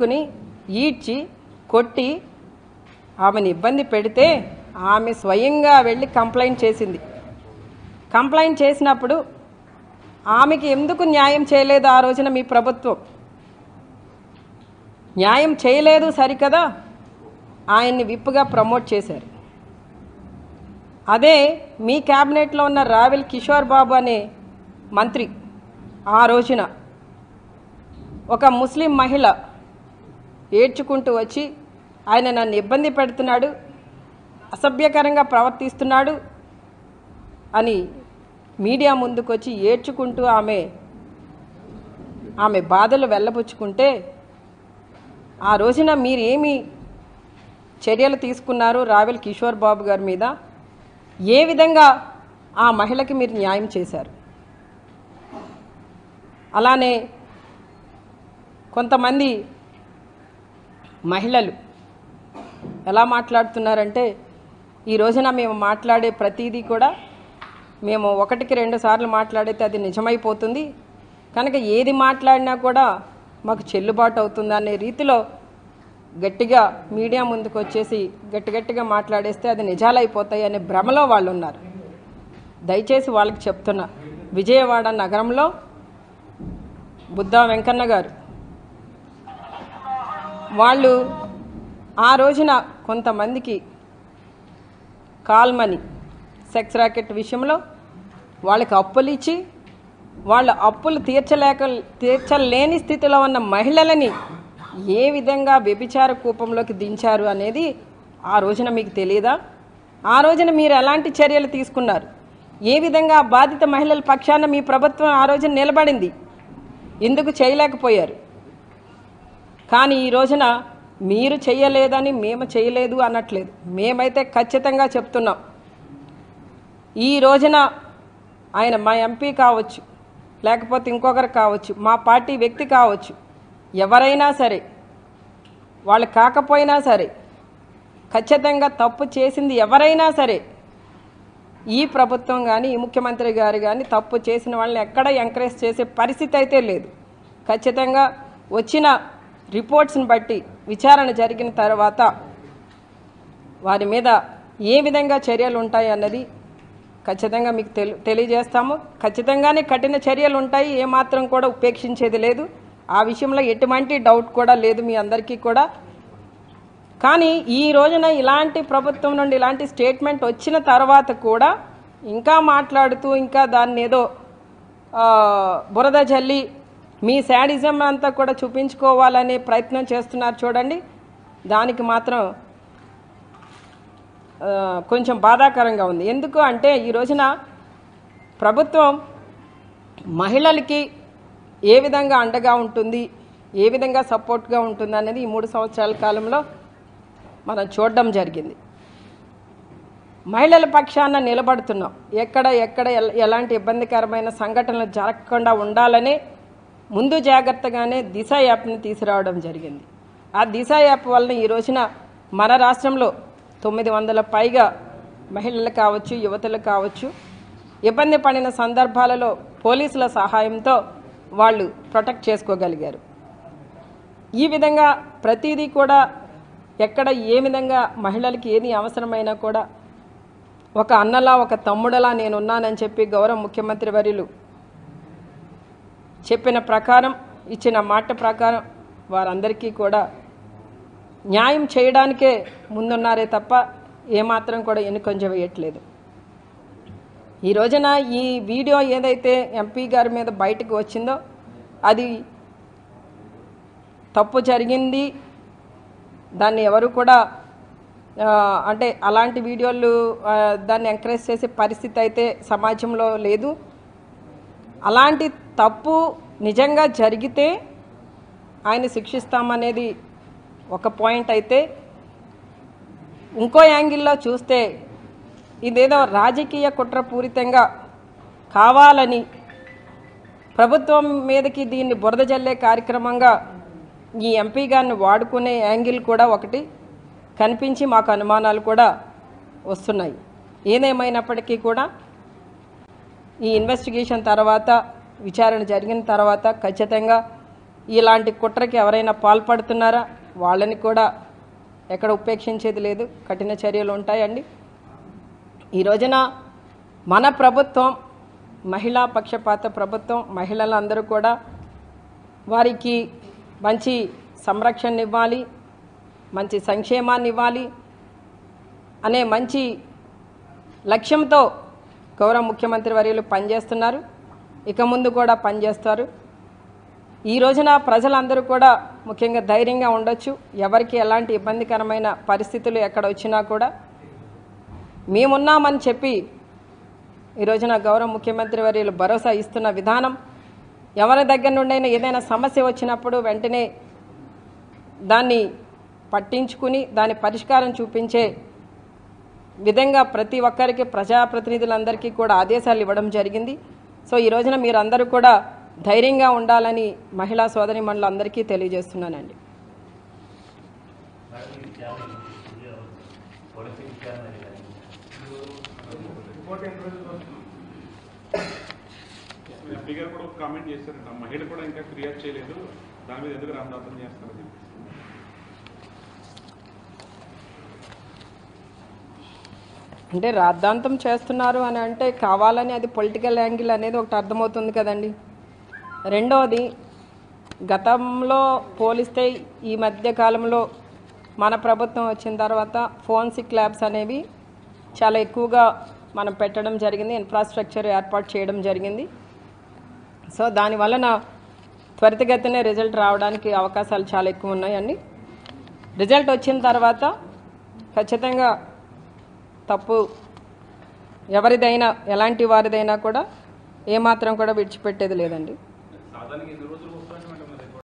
పట్టుకుని ఈడ్చి కొట్టి ఆమెను ఇబ్బంది పెడితే ఆమె స్వయంగా వెళ్ళి కంప్లైంట్ చేసింది కంప్లైంట్ చేసినప్పుడు ఆమెకి ఎందుకు న్యాయం చేయలేదు ఆ రోజున మీ ప్రభుత్వం న్యాయం చేయలేదు సరికదా ఆయన్ని విప్పుగా ప్రమోట్ చేశారు అదే మీ క్యాబినెట్లో ఉన్న రావెల్ కిషోర్ బాబు అనే మంత్రి ఆ రోజున ఒక ముస్లిం మహిళ ఏడ్చుకుంటూ వచ్చి ఆయన నన్ను ఇబ్బంది పెడుతున్నాడు అసభ్యకరంగా ప్రవర్తిస్తున్నాడు అని మీడియా ముందుకు వచ్చి ఏడ్చుకుంటూ ఆమె ఆమె బాధలు వెళ్ళబుచ్చుకుంటే ఆ రోజున మీరు ఏమి చర్యలు తీసుకున్నారు రావెల్ కిషోర్ బాబు గారి మీద ఏ విధంగా ఆ మహిళకి మీరు న్యాయం చేశారు అలానే కొంతమంది మహిళలు ఎలా మాట్లాడుతున్నారంటే ఈ రోజున మేము మాట్లాడే ప్రతిదీ కూడా మేము ఒకటికి రెండు సార్లు మాట్లాడితే అది నిజమైపోతుంది కనుక ఏది మాట్లాడినా కూడా మాకు చెల్లుబాటు అవుతుంది అనే రీతిలో గట్టిగా మీడియా ముందుకు వచ్చేసి గట్టి గట్టిగా మాట్లాడేస్తే అది నిజాలైపోతాయి అనే భ్రమలో వాళ్ళు ఉన్నారు దయచేసి వాళ్ళకి చెప్తున్నా విజయవాడ నగరంలో బుద్ధా వెంకన్న గారు వాళ్ళు ఆ రోజున కొంతమందికి కాల్ మనీ సెక్స్ ర్యాకెట్ విషయంలో వాళ్ళకి అప్పులు ఇచ్చి వాళ్ళ అప్పులు తీర్చలేక తీర్చలేని స్థితిలో ఉన్న మహిళలని ఏ విధంగా వ్యభిచార కూపంలోకి దించారు అనేది ఆ రోజున మీకు తెలియదా ఆ రోజున మీరు ఎలాంటి చర్యలు తీసుకున్నారు ఏ విధంగా ఆ బాధిత మహిళల పక్షాన మీ ప్రభుత్వం ఆ రోజున నిలబడింది ఎందుకు చేయలేకపోయారు కానీ ఈ రోజున మీరు చేయలేదని మేము చేయలేదు అనట్లేదు మేమైతే ఖచ్చితంగా చెప్తున్నాం ఈ రోజున ఆయన మా ఎంపీ కావచ్చు లేకపోతే ఇంకొకరు కావచ్చు మా పార్టీ వ్యక్తి కావచ్చు ఎవరైనా సరే వాళ్ళు కాకపోయినా సరే ఖచ్చితంగా తప్పు చేసింది ఎవరైనా సరే ఈ ప్రభుత్వం కానీ ఈ ముఖ్యమంత్రి గారు కానీ తప్పు చేసిన వాళ్ళని ఎక్కడ ఎంకరేజ్ చేసే పరిస్థితి అయితే లేదు ఖచ్చితంగా వచ్చిన రిపోర్ట్స్ని బట్టి విచారణ జరిగిన తర్వాత వారి మీద ఏ విధంగా చర్యలు ఉంటాయి అన్నది ఖచ్చితంగా మీకు తెలి తెలియజేస్తాము ఖచ్చితంగానే కఠిన చర్యలు ఉంటాయి ఏమాత్రం కూడా ఉపేక్షించేది లేదు ఆ విషయంలో ఎటువంటి డౌట్ కూడా లేదు మీ అందరికీ కూడా కానీ ఈ రోజున ఇలాంటి ప్రభుత్వం నుండి ఇలాంటి స్టేట్మెంట్ వచ్చిన తర్వాత కూడా ఇంకా మాట్లాడుతూ ఇంకా దాన్ని ఏదో ఆ, బురద జల్లి మీ శాడిజం అంతా కూడా చూపించుకోవాలనే ప్రయత్నం చేస్తున్నారు చూడండి దానికి మాత్రం ఆ, కొంచెం బాధాకరంగా ఉంది ఎందుకు అంటే ఈ రోజున ప్రభుత్వం మహిళలకి ఏ విధంగా అండగా ఉంటుంది ఏ విధంగా సపోర్ట్గా ఉంటుంది అనేది ఈ మూడు సంవత్సరాల కాలంలో మనం చూడడం జరిగింది మహిళల పక్షాన నిలబడుతున్నాం ఎక్కడ ఎక్కడ ఎల- ఎలాంటి ఇబ్బందికరమైన సంఘటనలు జరగకుండా ఉండాలనే ముందు జాగ్రత్తగానే దిశ యాప్ని తీసుకురావడం జరిగింది ఆ దిశ యాప్ వలన ఈ రోజున మన రాష్ట్రంలో తొమ్మిది వందల పైగా మహిళలు కావచ్చు యువతులు కావచ్చు ఇబ్బంది పడిన సందర్భాలలో పోలీసుల సహాయంతో వాళ్ళు ప్రొటెక్ట్ చేసుకోగలిగారు ఈ విధంగా ప్రతిదీ కూడా ఎక్కడ ఏ విధంగా మహిళలకి ఏది అవసరమైనా కూడా ఒక అన్నలా ఒక తమ్ముడలా నేనున్నానని చెప్పి గౌరవ ముఖ్యమంత్రి వర్యులు చెప్పిన ప్రకారం ఇచ్చిన మాట ప్రకారం వారందరికీ కూడా న్యాయం చేయడానికే ముందున్నారే తప్ప ఏమాత్రం కూడా ఎన్నుకొంజ వేయట్లేదు ఈ రోజున ఈ వీడియో ఏదైతే ఎంపీ గారి మీద బయటకు వచ్చిందో అది తప్పు జరిగింది దాన్ని ఎవరు కూడా ఆ, అంటే అలాంటి వీడియోలు ఆ, దాన్ని ఎంకరేజ్ చేసే పరిస్థితి అయితే సమాజంలో లేదు అలాంటి తప్పు నిజంగా జరిగితే ఆయన శిక్షిస్తామనేది ఒక పాయింట్ అయితే ఇంకో యాంగిల్లో చూస్తే ఇదేదో రాజకీయ కుట్రపూరితంగా కావాలని ప్రభుత్వం మీదకి దీన్ని బురద జల్లే కార్యక్రమంగా ఈ ఎంపీ గారిని వాడుకునే యాంగిల్ కూడా ఒకటి కనిపించి మాకు అనుమానాలు కూడా వస్తున్నాయి ఏదేమైనప్పటికీ కూడా ఈ ఇన్వెస్టిగేషన్ తర్వాత విచారణ జరిగిన తర్వాత ఖచ్చితంగా ఇలాంటి కుట్రకి ఎవరైనా పాల్పడుతున్నారా వాళ్ళని కూడా ఎక్కడ ఉపేక్షించేది లేదు కఠిన చర్యలు ఉంటాయండి ఈ రోజున మన ప్రభుత్వం మహిళా పక్షపాత ప్రభుత్వం మహిళలందరూ కూడా వారికి మంచి సంరక్షణ ఇవ్వాలి మంచి సంక్షేమాన్ని ఇవ్వాలి అనే మంచి లక్ష్యంతో గౌరవ ముఖ్యమంత్రి వర్యులు పనిచేస్తున్నారు ఇక ముందు కూడా పనిచేస్తారు ఈ రోజున ప్రజలందరూ కూడా ముఖ్యంగా ధైర్యంగా ఉండొచ్చు ఎవరికి ఎలాంటి ఇబ్బందికరమైన పరిస్థితులు ఎక్కడ వచ్చినా కూడా మేమున్నామని చెప్పి ఈ రోజున గౌరవ ముఖ్యమంత్రి వర్యులు భరోసా ఇస్తున్న విధానం ఎవరి దగ్గర నుండైనా ఏదైనా సమస్య వచ్చినప్పుడు వెంటనే దాన్ని పట్టించుకుని దాని పరిష్కారం చూపించే విధంగా ప్రతి ఒక్కరికి ప్రజాప్రతినిధులందరికీ కూడా ఆదేశాలు ఇవ్వడం జరిగింది సో ఈ రోజున మీరందరూ కూడా ధైర్యంగా ఉండాలని మహిళా సోదరి అందరికీ తెలియజేస్తున్నానండి ఎంపీ గారు కూడా ఒక కామెంట్ చేశారంట ఆ మహిళ కూడా ఇంకా ఫిర్యాదు చేయలేదు దాని మీద ఎందుకు రామదాసం చేస్తారని అంటే రాద్ధాంతం చేస్తున్నారు అని అంటే కావాలని అది పొలిటికల్ యాంగిల్ అనేది ఒకటి అర్థమవుతుంది కదండి రెండవది గతంలో పోలిస్తే ఈ మధ్య కాలంలో మన ప్రభుత్వం వచ్చిన తర్వాత ఫోన్సిక్ ల్యాబ్స్ అనేవి చాలా ఎక్కువగా మనం పెట్టడం జరిగింది ఇన్ఫ్రాస్ట్రక్చర్ ఏర్పాటు చేయడం జరిగింది సో దాని వలన త్వరితగతినే రిజల్ట్ రావడానికి అవకాశాలు చాలా ఎక్కువ ఉన్నాయండి రిజల్ట్ వచ్చిన తర్వాత ఖచ్చితంగా తప్పు ఎవరిదైనా ఎలాంటి వారిదైనా కూడా ఏమాత్రం కూడా విడిచిపెట్టేది లేదండి సాధారణంగా ఎన్ని రోజులు